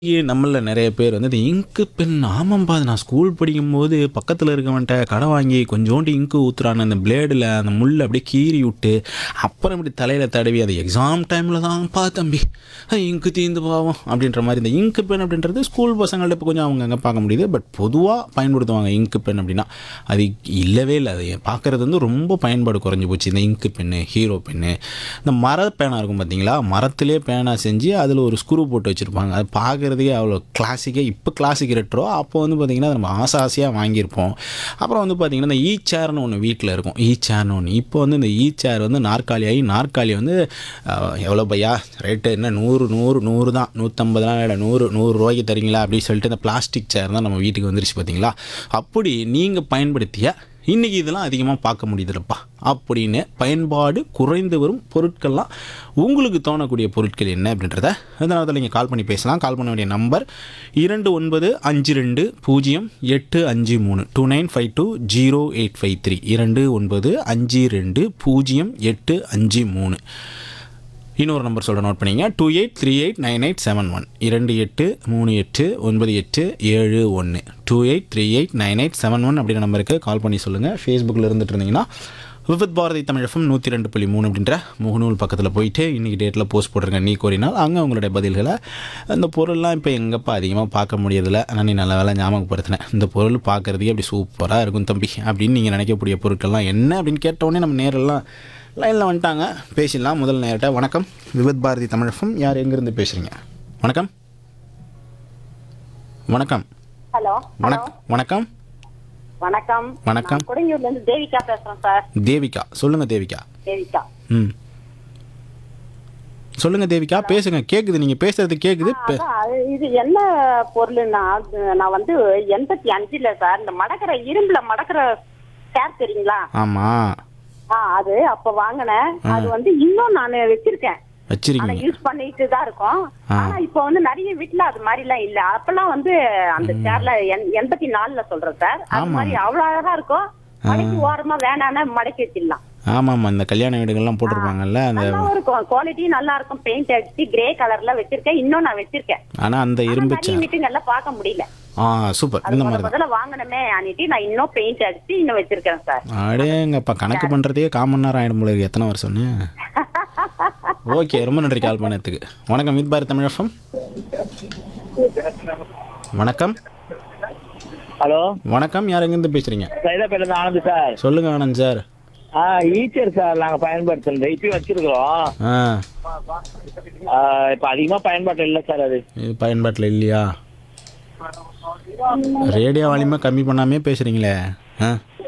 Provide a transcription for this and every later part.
நம்மள நிறைய பேர் வந்து இந்த இங்கு பென் ஆமாம்பா அது நான் ஸ்கூல் படிக்கும்போது பக்கத்தில் இருக்கவன்ட்ட கடை வாங்கி கொஞ்சோண்டு இங்கு ஊற்றுறான்னு அந்த பிளேடில் அந்த முள்ளை அப்படியே கீறி விட்டு அப்புறம் இப்படி தலையில் தடவி அது எக்ஸாம் டைமில் தான்ப்பா தம்பி அஹ், இங்கு தீந்து போவோம் அப்படின்ற மாதிரி இந்த இங்கு பென் அப்படின்றது ஸ்கூல் பசங்கள்ட்ட இப்போ கொஞ்சம் அவங்க அங்கே பார்க்க முடியுது பட் பொதுவாக பயன்படுத்துவாங்க இங்கு பென் அப்படின்னா அது இல்லவே இல்லை அது பார்க்குறது வந்து ரொம்ப பயன்பாடு குறைஞ்சி போச்சு இந்த இங்கு பென்னு ஹீரோ பென்னு இந்த மர பேனா இருக்கும் பார்த்தீங்களா மரத்திலே பேனா செஞ்சு அதில் ஒரு ஸ்க்ரூ போட்டு வச்சுருப்பாங்க அது பார்க்குறதுக்கே அவ்வளோ கிளாசிக்காக இப்போ கிளாசிக் ரெட்ரோ அப்போ வந்து பார்த்திங்கன்னா நம்ம ஆசை ஆசையாக வாங்கியிருப்போம் அப்புறம் வந்து பார்த்திங்கன்னா இந்த ஈ சேர்னு ஒன்று வீட்டில் இருக்கும் ஈ சேர்னு ஒன்று இப்போ வந்து இந்த ஈ சேர் வந்து நாற்காலி ஆகி நாற்காலி வந்து அஹ், எவ்வளோ பையா ரேட்டு என்ன நூறு நூறு நூறு தான் நூற்றம்பதுலாம் இல்லை நூறு நூறு ரூபாய்க்கு தரீங்களா அப்படின்னு சொல்லிட்டு இந்த பிளாஸ்டிக் சேர் தான் நம்ம வீட்டுக்கு வந்துருச்சு பார்த்தீங்களா அப்படி நீங்கள் பயன்படுத்திய இன்றைக்கி இதெல்லாம் அதிகமாக பார்க்க முடியுதுலப்பா அப்படின்னு பயன்பாடு குறைந்து வரும் பொருட்கள்லாம் உங்களுக்கு தோணக்கூடிய பொருட்கள் என்ன அப்படின்றத அதனால தான் நீங்கள் கால் பண்ணி பேசலாம் கால் பண்ண வேண்டிய நம்பர் இரண்டு ஒன்பது அஞ்சு ரெண்டு பூஜ்ஜியம் எட்டு அஞ்சு மூணு two nine five two zero eight five three இரண்டு ஒன்பது அஞ்சு ரெண்டு பூஜ்ஜியம் எட்டு அஞ்சு மூணு இன்னொரு நம்பர் சொல்ல நோட் பண்ணிங்க two eight three eight nine eight seven one இரண்டு எட்டு மூணு எட்டு ஒன்பது எட்டு ஏழு ஒன்று two eight three eight nine eight seven one அப்படின்ற நம்பருக்கு கால் பண்ணி சொல்லுங்கள் ஃபேஸ்புக்கில் இருந்துட்டு இருந்தீங்கன்னா விவித் பாரதி தமிழ் எஃப்எம் நூற்றி ரெண்டு புள்ளி மூணு அப்படின்ற முகநூல் பக்கத்தில் போயிட்டு இன்றைக்கி டேட்டில் போஸ்ட் போட்டிருங்க நீ கோரினால் அங்கே உங்களுடைய பதில்களை அந்த பொருள்லாம் இப்போ எங்கப்பா அதிகமாக பார்க்க முடியறதில்ல ஆனால் நீ நல்ல வேலை ஞாபகப்படுத்தினேன் இந்த பொருள் பார்க்குறதுக்கே அப்படி சூப்பராக இருக்கும் தம்பி அப்படின்னு நீங்கள் நினைக்கக்கூடிய பொருட்கள்லாம் என்ன அப்படின்னு கேட்டவுடனே நம்ம நேரெல்லாம் லைனில் வந்துட்டாங்க பேசிடலாம் முதல் நேரட்ட வணக்கம் விவித் பாரதி தமிழகம் யார் எங்கேருந்து பேசுகிறீங்க வணக்கம் வணக்கம் ஹலோ வணக்கம் வணக்கம் வணக்கம் வணக்கம். நான் கொடுங்கூர்ல இருந்து தேவிகா பேசுறேன் சார் தேவிகா சொல்லுங்க தேவிகா தேவிகா ம் சொல்லுங்க தேவிகா பேசுங்க கேக்குது நீங்க பேசுறது கேக்குது பே- அதான், அது இது என்ன பொருள்னா அது நான் வந்து எண்பத்தி அஞ்சுல சார் இந்த மடக்கிற இரும்புல மடக்கிற சேர் தெரியுங்களா ஆமா ஆ அது அப்ப வாங்கினேன் அது வந்து இன்னும் நான் வச்சிருக்கேன் ஆனா வச்சிருக்கீங்க யூஸ் பண்ணிட்டு தான் இருக்கோம் ஆனா இப்ப வந்து நிறைய வீட்டுல அது மாதிரி எல்லாம் இல்ல அப்பெல்லாம் வந்து அந்த சேர்ல எண்பத்தி நாலுல சொல்றேன் சார் அது ஆமா. மாதிரி அவ்வளவு அழகா இருக்கும் மடக்கி ஓரமா வேணான்னு மடக்கி வச்சிடலாம் ஆமாம்மா இந்த கல்யாண வீடுகள்லாம் போட்டிருப்பாங்கல்ல அந்த நல்லாவும் இருக்கும் குவாலிட்டி நல்லா இருக்கும் பெயிண்ட் அடிச்சு கிரே கலர்ல வச்சிருக்கேன் இன்னும் நான் வச்சிருக்கேன் ஆனா அந்த இரும்பு நிறைய வீட்டுங்கள்ல பார்க்க முடியல ஆ சூப்பர் அது இந்த முத மாதிரி தான் முதல்ல வாங்கணுமே அன்னிட்டு நான் இன்னும் பெயிண்ட் அடிச்சு இன்னும் வச்சிருக்கேன் சார் அடேங்கப்பா கணக்கு பண்ணுறதே காமன் நேரம் ஆயிடும் போல இருக்கு. எத்தனை வருஷம்னு ஓகே ரொம்ப நன்றி கால் பண்ணதுக்கு வணக்கம் வித் பாரத் தமிழகம் வணக்கம் ஹலோ வணக்கம் யார் எங்கேருந்து பேசுறீங்க சைதாப்பேட்டில இருந்து ஆனந்த் சார் சொல்லுங்க ஆனந்த் சார் ஆ ஈச்சர் சார் நாங்க பயன்படுத்துறது இப்பயும் வச்சிருக்கிறோம் ஆ ஆ, இப்ப அதிகமா பயன்பாட்டு இல்லை சார் அது இது பயன்பாட்டில் இல்லையா ரேடியோ வால்யூமை கம்மி பண்ணாமே பேசுகிறீங்களே ஆ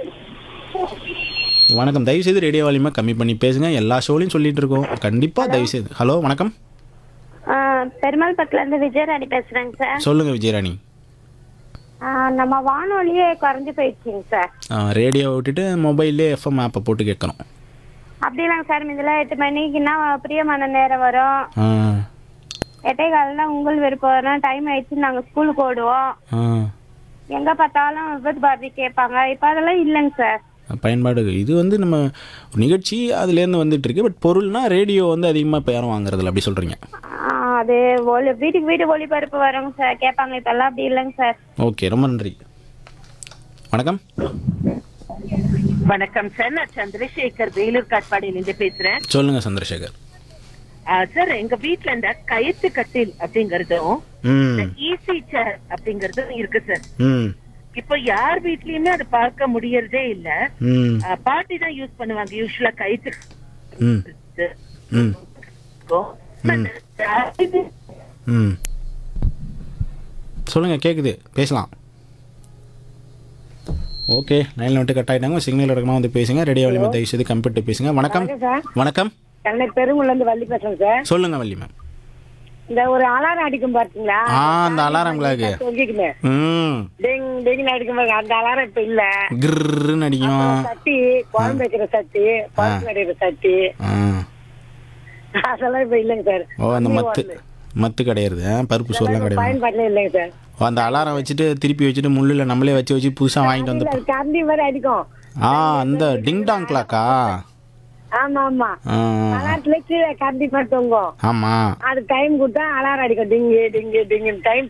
வணக்கம் தயவுசெய்து ரேடியோ வால்யூமை கம்மி பண்ணி பேசுங்க எல்லா ஷோலையும் சொல்லிட்டு இருக்கோம் கண்டிப்பாக தயவுசெய்து ஹலோ வணக்கம் பெருமாள் பக்கத்துல இருந்து விஜயராணி பேசுறேங்க சார் சொல்லுங்கள் விஜயராணி ஆ, நம்ம வானொலியே குறைஞ்சு போயிடுச்சுங்க சார் ஆ, ரேடியோ விட்டுட்டு மொபைல்லே எஃப்எம் ஆப்பை போட்டு கேட்கணும் அப்படிலாங்க சார் இதெல்லாம் எட்டு மணிக்குன்னா பிரியமான நேரம் வரும் ஆ எட்டே காலில் உங்கள் விருப்பம் வரும் டைம் ஆயிடுச்சு நாங்கள் ஸ்கூலுக்கு ஓடுவோம் ஆ எங்க பார்த்தாலும் விபத் பாரதி கேட்பாங்க இப்போ அதெல்லாம் இல்லைங்க சார் பயன்பாடு இது வந்து நம்ம நிகழ்ச்சி அதுலேருந்து வந்துட்டு இருக்கு பட் பொருள்னா ரேடியோ வந்து அதிகமாக இப்போ யாரும் வாங்குறதில்ல அப்படி சொல்கிறீங்க ஆ, அது ஒலி வீட்டுக்கு வீடு ஒளிபரப்பு வருங்க சார் கேட்பாங்க இப்பெல்லாம் அப்படி இல்லைங்க சார் ஓகே ரொம்ப நன்றி வணக்கம் வணக்கம் சார் நான் சந்திரசேகர் வேலூர் காட்பாடியிலிருந்து பேசுறேன் சொல்லுங்கள் சந்திரசேகர் ஆ, சார் எங்க வீட்ல இந்த கயித்து கட்டில் அப்படிங்கறதும் ம் ஈசி சேர் அப்படிங்கறதும் இருக்கு சார் ம் இப்போ யார் வீட்லயுமே அதை பார்க்க முடியறதே இல்ல ம் ஆ, பாட்டி தான் யூஸ் பண்ணுவாங்க யூஸ்வலா கயித்து ம் ம் ம் சொல்லுங்கள் கேட்குது பேசலாம் ஓகே லைனில் விட்டு கட் ஆகிட்டாங்க சிக்னல் இடமா வந்து பேசுங்க ரேடியோ வலிமை தயவு செய்து கம்ப்யூட்டர் பேசுங்க வணக்கம் வணக்கம் சென்னை பெருங்குள்ள இருந்து வள்ளி பேசுறேன் சார் சொல்லுங்க வள்ளி மேம் இந்த ஒரு அலாரம் அடிக்கும் பார்த்தீங்களா ஆ அந்த அலாரம் கிளாக்கு தொங்கிக்குமே ம் டிங் டிங் அடிக்கும் பாருங்க அந்த அலாரம் இப்ப இல்ல கிர்ன்னு அடிக்கும் சட்டி குழம்பு வைக்கிற சட்டி குழம்பு கடையிற சட்டி ஆ அதெல்லாம் இப்ப இல்லைங்க சார் ஓ அந்த மத்து மத்து கிடையாது ஆ, பருப்பு சோறுலாம் கிடையாது பயன்பாட்டுல இல்லைங்க சார் ஓ, அந்த அலாரம் வச்சுட்டு திருப்பி வச்சுட்டு முள்ளில் நம்மளே வச்சு வச்சு புதுசாக வாங்கிட்டு வந்து அது கரண்டி மாதிரி அடிக்கும் ஆ அந்த டிங் டாங் கிளாக்கா ஆமா ஆமா ஆ அலாரத்துல கீழே கரண்டி மாதிரி தொங்கும் ஆமாம் அது டைம் கொடுத்தா அலாரம் அடிக்கும் டிங்கு டிங்கு டிங்கு டைம்